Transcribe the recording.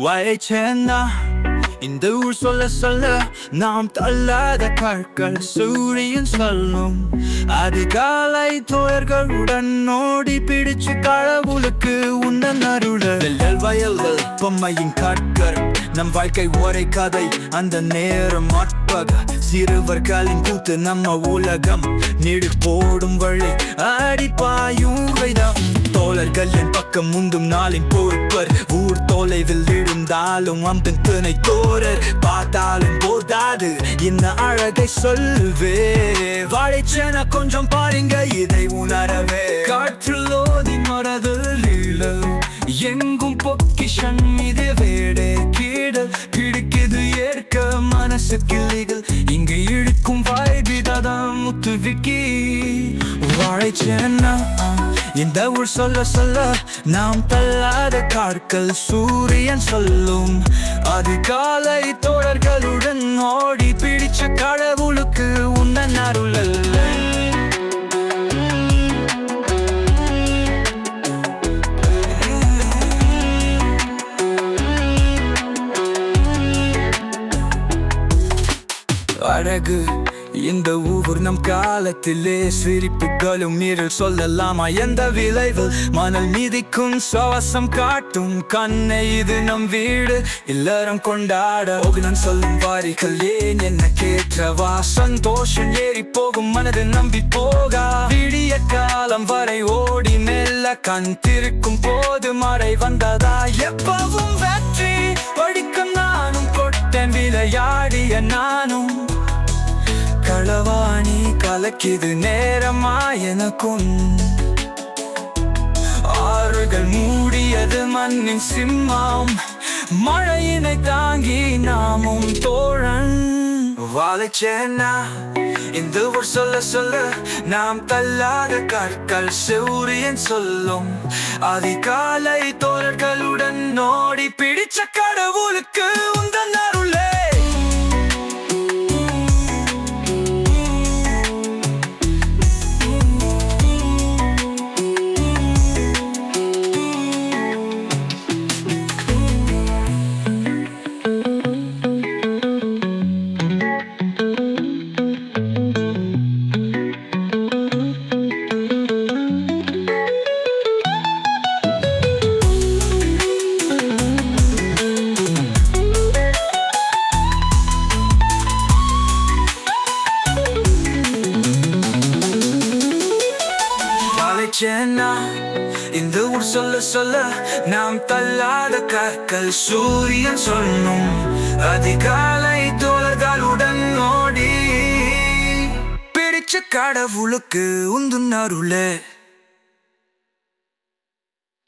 வாய்ச்சேன்னா இந்த ஊர் சொல்ல சொல்ல நாம் தள்ளாத கற்கள் சூரியன் சொல்லும் அதிகாலை தோழர்களுடன் ஓடி பிடிச்சு கடவுளுக்கு உன்னன் அருள வெள்ளல் வயல்கள் பொம்மையின் கற்கள் நம் வாழ்க்கை ஒரே கதை அந்த நேரம் மட்பக சிறுவர்களின் கூத்து நம்ம உலகம் நீடு போடும் வழி அடிப்பாயும் வைதம் தோழர்கள் என் பக்கம் முந்தும் நாளின் பொறுப்பர் ஊர் தொலைவில் இருந்தாலும் அம்பின் துணை தோரர் பார்த்தாலும் போதாது இந்த அழகை சொல்வே வாழைச்சேன கொஞ்சம் பாருங்க இதை உணரவே காற்றில் ஓதி மரதில் இழல் எங்கும் பொக்கிஷன் இது வேடே கீடல் பிடிக்குது ஏற்க மனசு கிளிகள் இங்கு இழுக்கும் வாய்விதம் முத்துவிக்கி வாழைச்சேன்னா இந்த ஊர் சொல்ல சொல்ல நாம் தள்ளாத காற்கள் சூரியன் சொல்லும் அதிகாலை தோழர்களுடன் ஓடி பிடிச்ச கடவுளுக்கு உன்னன் அருளல்ல அழகு இந்த ஊர் நம் காலத்திலே சிரிப்புகளும் நீரில் சொல்லலாமா எந்த விளைவு மணல் மீதிக்கும் சுவாசம் காட்டும் கண்ணை இது நம் வீடு எல்லாரும் கொண்டாட நான் சொல்லும் வாரிகள் ஏன் என்ன கேற்றவா சந்தோஷம் ஏறி போகும் மனது நம்பி போகா விடிய காலம் வரை ஓடி மெல்ல கண் திருக்கும் போது மழை வந்ததா எப்பவும் வெற்றி படிக்கும் நானும் கொட்டேன் விளையாடிய நானும் களவாணி கலக்கிது நேரமா எனக்கும் ஆறுகள் மூடியது மண்ணின் சிம்மம் மழையினை தாங்கி நாமும் தோழன் வாழைச்சேனா இந்த ஊர் சொல்ல சொல்ல நாம் தள்ளாத கற்கள் சூரியன் சொல்லும் அதிகாலை தோழர்களுடன் நோடி பிடிச்ச கடவுளுக்கு உந்தன் அருளே வாழைச்சேனா இந்த ஊர் சொல்ல சொல்ல நாம் தள்ளாத கற்கள் சூரியன் சொல்லும் அதிகாலை தோழர்களுடன் ஓடி பிடிச்ச கடவுளுக்கு உந்து அருளே